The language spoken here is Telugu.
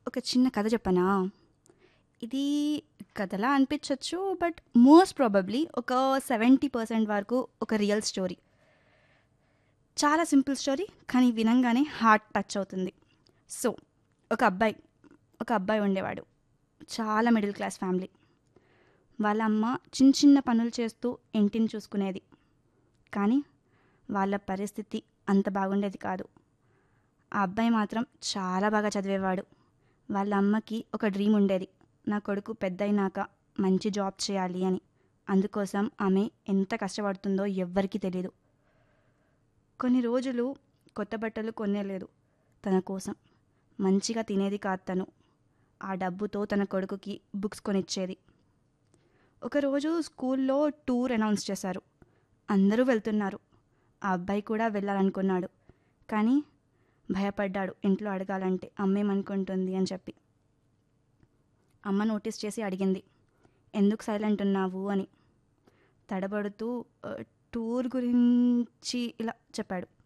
ఒక చిన్న కథ చెప్పనా ఇది కథలా అనిపించవచ్చు బట్ మోస్ట్ ప్రాబబ్లీ ఒక సెవెంటీ పర్సెంట్ వరకు ఒక రియల్ స్టోరీ చాలా సింపుల్ స్టోరీ కానీ వినంగానే హార్ట్ టచ్ అవుతుంది సో ఒక అబ్బాయి ఒక అబ్బాయి ఉండేవాడు చాలా మిడిల్ క్లాస్ ఫ్యామిలీ వాళ్ళ అమ్మ చిన్న చిన్న పనులు చేస్తూ ఇంటిని చూసుకునేది కానీ వాళ్ళ పరిస్థితి అంత బాగుండేది కాదు ఆ అబ్బాయి మాత్రం చాలా బాగా చదివేవాడు వాళ్ళ అమ్మకి ఒక డ్రీమ్ ఉండేది నా కొడుకు పెద్దయినాక మంచి జాబ్ చేయాలి అని అందుకోసం ఆమె ఎంత కష్టపడుతుందో ఎవ్వరికీ తెలియదు కొన్ని రోజులు కొత్త బట్టలు కొనేలేదు తన కోసం మంచిగా తినేది కాదు తను ఆ డబ్బుతో తన కొడుకుకి బుక్స్ కొనిచ్చేది ఒకరోజు స్కూల్లో టూర్ అనౌన్స్ చేశారు అందరూ వెళ్తున్నారు ఆ అబ్బాయి కూడా వెళ్ళాలనుకున్నాడు కానీ భయపడ్డాడు ఇంట్లో అడగాలంటే అమ్మేమనుకుంటుంది అని చెప్పి అమ్మ నోటీస్ చేసి అడిగింది ఎందుకు సైలెంట్ ఉన్నావు అని తడబడుతూ "ఆ, టూర్ గురించి ఇలా చెప్పాడు